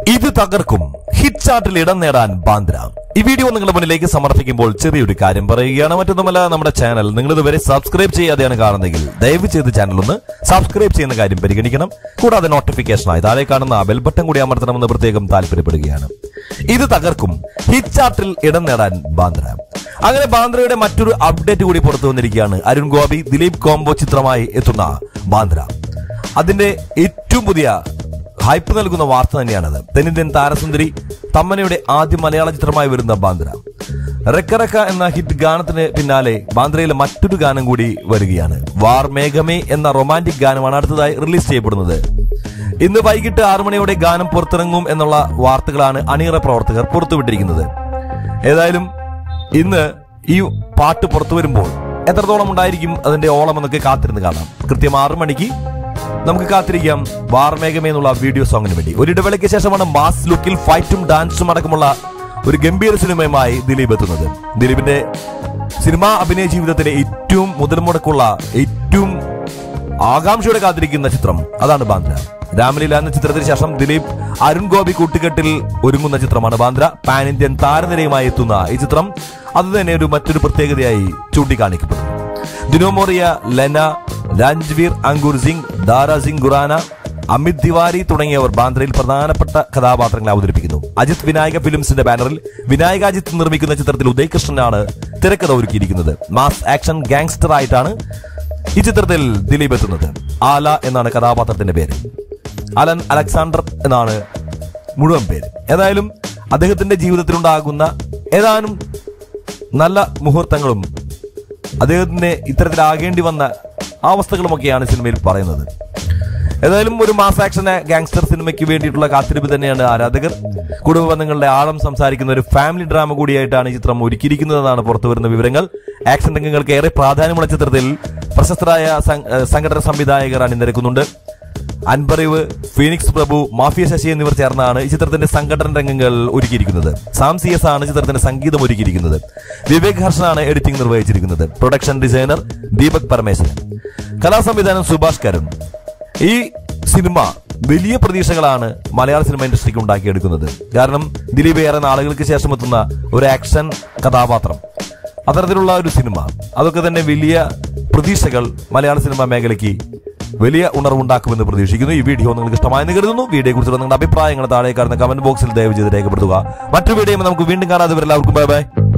ഇത് തകർക്കും ഹിറ്റ് ചാർട്ടിൽ ഇടം നേടാൻ ബാന്ദ്ര ഈ വീഡിയോ നിങ്ങളുടെ മുന്നിലേക്ക് സമർപ്പിക്കുമ്പോൾ ചെറിയൊരു കാര്യം പറയുകയാണ് മറ്റൊന്നുമല്ല നമ്മുടെ ചാനൽ നിങ്ങൾ ഇതുവരെ സബ്സ്ക്രൈബ് ചെയ്യാതെയാണ് കാണുന്നതെങ്കിൽ ദയവ് ചെയ്ത് ചാനൽ ഒന്ന് സബ്സ്ക്രൈബ് ചെയ്യുന്ന കാര്യം പരിഗണിക്കണം കൂടാതെ നോട്ടിഫിക്കേഷനായി താഴെ കാണുന്ന ബെൽ ബട്ടൺ കൂടി അമർത്തണമെന്ന് പ്രത്യേകം താല്പര്യപ്പെടുകയാണ് ഇത് തകർക്കും ഹിറ്റ് ചാർട്ടിൽ ഇടം നേടാൻ ബാന്ദ്ര അങ്ങനെ ബാന്ദ്രയുടെ മറ്റൊരു അപ്ഡേറ്റ് കൂടി പുറത്തു വന്നിരിക്കുകയാണ് അരുൺ ഗോപി ദിലീപ് കോംബോ ചിത്രമായി എത്തുന്ന ബാന്ദ്ര അതിന്റെ ഏറ്റവും പുതിയ ഹൈപ്പ് നൽകുന്ന വാർത്ത തന്നെയാണത് തെന്നിന്ത്യൻ താരസുന്ദരി തമ്മനയുടെ ആദ്യ മലയാള ചിത്രമായി വരുന്ന ബാന്ദ്ര റെക്കറക്ക എന്ന ഹിറ്റ് ഗാനത്തിന് പിന്നാലെ ബാന്ദ്രയിലെ മറ്റൊരു ഗാനം കൂടി വരികയാണ് വാർ മേഘമേ എന്ന റൊമാൻറ്റിക് ഗാനമാണ് അടുത്തതായി റിലീസ് ചെയ്യപ്പെടുന്നത് ഇന്ന് വൈകിട്ട് ആറു മണിയോടെ ഗാനം പുറത്തിറങ്ങും എന്നുള്ള വാർത്തകളാണ് അണിയറ പ്രവർത്തകർ പുറത്തുവിട്ടിരിക്കുന്നത് ഏതായാലും ഇന്ന് ഈ പാട്ട് പുറത്തു വരുമ്പോൾ എത്രത്തോളം ഉണ്ടായിരിക്കും അതിന്റെ ഓളം എന്നൊക്കെ കാത്തിരുന്ന് കാണാം കൃത്യം ആറു മണിക്ക് നമുക്ക് കാത്തിരിക്കാം വാർമേഘമേ എന്നുള്ള വീഡിയോ സോങ്ങിന് വേണ്ടി ഒരു ഇടവേളയ്ക്ക് ശേഷമാണ് മാസ് ലുക്കിൽ ഫൈറ്റും ഡാൻസും അടക്കമുള്ള ഒരു ഗംഭീര സിനിമയുമായി ദിലീപ് എത്തുന്നത് ദിലീപിന്റെ സിനിമാ അഭിനയ ജീവിതത്തിലെ ഏറ്റവും മുതൽ മുടക്കുള്ള ഏറ്റവും ആകാംക്ഷയോടെ കാത്തിരിക്കുന്ന ചിത്രം അതാണ് ബാന്ദ്ര രാമലീല എന്ന ചിത്രത്തിന് ശേഷം ദിലീപ് അരുൺ ഗോപി കൂട്ടുകെട്ടിൽ ഒരുങ്ങുന്ന ചിത്രമാണ് ബാന്ദ്ര പാൻ ഇന്ത്യൻ താരനിരയുമായി എത്തുന്ന ഈ ചിത്രം അത് തന്നെ ഒരു മറ്റൊരു പ്രത്യേകതയായി ചൂണ്ടിക്കാണിക്കപ്പെടുന്നു ദിനോമോറിയ ലെന രാജ്വീർ അങ്കുർ സിംഗ് ദാര സിംഗ് ഖുറാന അമിത് തിവാരി തുടങ്ങിയവർ ബാന്ദ്രയിൽ പ്രധാനപ്പെട്ട കഥാപാത്രങ്ങളെ അവതരിപ്പിക്കുന്നു അജിത് വിനായക ഫിലിംസിന്റെ ബാനറിൽ വിനായക അജിത്ത് നിർമ്മിക്കുന്ന ചിത്രത്തിൽ ഉദയ് കൃഷ്ണനാണ് തിരക്കഥ ഒരുക്കിയിരിക്കുന്നത് മാസ് ആക്ഷൻ ഗാങ്സ്റ്റർ ആയിട്ടാണ് ഈ ചിത്രത്തിൽ ദിലീപ് എത്തുന്നത് ആല എന്നാണ് കഥാപാത്രത്തിന്റെ പേര് അലൻ അലക്സാണ്ടർ എന്നാണ് മുഴുവൻ പേര് ഏതായാലും അദ്ദേഹത്തിന്റെ ജീവിതത്തിലുണ്ടാകുന്ന ഏതാനും നല്ല മുഹൂർത്തങ്ങളും അദ്ദേഹത്തിന് ഇത്തരത്തിലാകേണ്ടി വന്ന അവസ്ഥകളുമൊക്കെയാണ് സിനിമയിൽ പറയുന്നത് ഏതായാലും ഒരു മാസ് ആക്ഷൻ ഗാങ്സ്റ്റർ സിനിമയ്ക്ക് വേണ്ടിയിട്ടുള്ള കാത്തിരിപ്പ് തന്നെയാണ് ആരാധകർ കുടുംബ ബന്ധങ്ങളുടെ ആഴം സംസാരിക്കുന്ന ഒരു ഫാമിലി ഡ്രാമ കൂടിയായിട്ടാണ് ഈ ചിത്രം ഒരുക്കിയിരിക്കുന്നതെന്നാണ് പുറത്തുവരുന്ന വിവരങ്ങൾ ആക്ഷൻ രംഗങ്ങൾക്ക് ഏറെ പ്രാധാന്യമുള്ള ചിത്രത്തിൽ പ്രശസ്തരായ സം- ഏഹ് സംഘടന സംവിധായകർ അണിനിരക്കുന്നുണ്ട് അൻപറിവ് ഫീനിക്സ് പ്രഭു മാഫിയ ശശി എന്നിവർ ചേർന്നാണ് ഈ ചിത്രത്തിന്റെ സംഘടന രംഗങ്ങൾ ഒരുക്കിയിരിക്കുന്നത് സാം സി എസ് ആണ് ചിത്രത്തിന്റെ സംഗീതം ഒരുക്കിയിരിക്കുന്നത് വിവേക് ഹർഷനാണ് എഡിറ്റിംഗ് നിർവഹിച്ചിരിക്കുന്നത് പ്രൊഡക്ഷൻ ഡിസൈനർ ദീപക് പരമേശ്വരൻ കലാസംവിധാനം സുഭാഷ് കരുൺ ഈ സിനിമ വലിയ പ്രതീക്ഷകളാണ് മലയാള സിനിമ ഇൻഡസ്ട്രിക്ക് ഉണ്ടാക്കിയെടുക്കുന്നത് കാരണം ദിലീപ് ഏറെ നാളുകൾക്ക് ശേഷം എത്തുന്ന ഒരു ആക്ഷൻ കഥാപാത്രം അത്തരത്തിലുള്ള ഒരു സിനിമ അതൊക്കെ തന്നെ വലിയ പ്രതീക്ഷകൾ മലയാള സിനിമാ മേഖലയ്ക്ക് വലിയ ഉണർവുണ്ടാക്കുമെന്ന് പ്രതീക്ഷിക്കുന്നു ഈ വീഡിയോ നിങ്ങൾക്ക് ഇഷ്ടമായെന്ന് കരുതുന്നു വീഡിയോ കുറിച്ചുള്ള നിങ്ങളുടെ അഭിപ്രായങ്ങൾ താഴെ കാണുന്ന കമന്റ് ബോക്സിൽ ദയവ് ചെയ്ത് രേഖപ്പെടുത്തുക മറ്റു വീഡിയോ നമുക്ക് വീണ്ടും കാണാതെ എല്ലാവർക്കും ബൈ ബൈ